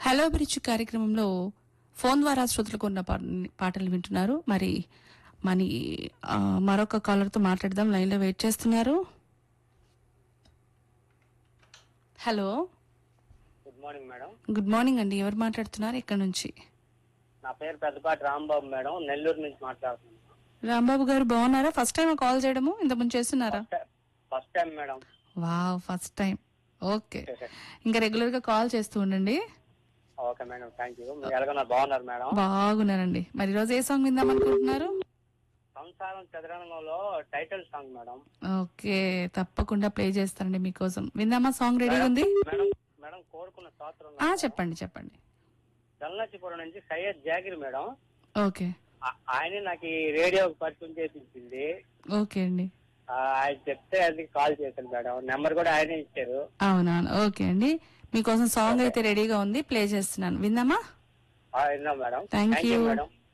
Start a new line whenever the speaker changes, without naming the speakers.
hello bridge కార్యక్రమంలో phone ద్వారా శ్రోతలకు ఉన్న పా- పాటలు వింటున్నారు మరి మని ఆ, మరొక కాలర్తో మాట్లాడదాం లైన్లో వెయిట్ చేస్తున్నారు hello
good morning madam
good morning అండి ఎవరు మాట్లాడుతున్నారు ఇక్కడ నుంచి
నా పేరు పెద్దపాటి రాంబాబు మేడం నెల్లూరు నుంచి మాట్లాడుతున్నాను
రాంబాబు గారు బాగున్నారా ఫస్ట్ టైం కాల్ చేయడము ఇంతకుముందు చేస్తున్నారా
first time madam
wow first time okay ఇంకా రెగ్యులర్ గా కాల్ చేస్తూ ఉండండి
ఓకే మేడం థ్యాంక్ యూ మీరు ఎలాగన్నారు బాగున్నారు మేడం
బాగున్నారండి మరి ఈరోజు ఏ సాంగ్ విందాం అనుకుంటున్నారు
సంసారం చదరంగంలో టైటిల్ సాంగ్ మేడం
ఓకే తప్పకుండా ప్లే చేస్తానండి మీకోసం విందామా సాంగ్ రెడీ ఉంది
మేడం మేడం కోరుకున్న స్తోత్రం
ఆ చెప్పండి చెప్పండి
చల్లచిపురం నుంచి సయ్యద్ జాగిర్ మేడం
ఓకే
ఆ- ఆయనే నాకు ఈ రేడియో పరిచయం చేసి ఇచ్చింది
ఓకే అండి
ఆ, ఆయన చెప్తే అది కాల్ చేశాను మేడం నెంబర్ కూడా ఆయనే ఇచ్చారు
అవునవును ఓకే అండి మీకోసం సాంగ్ అయితే రెడీగా ఉంది ప్లే చేస్తున్నాను విందామా
ఆ, విన్నాం madam
thank
thank you
you
madam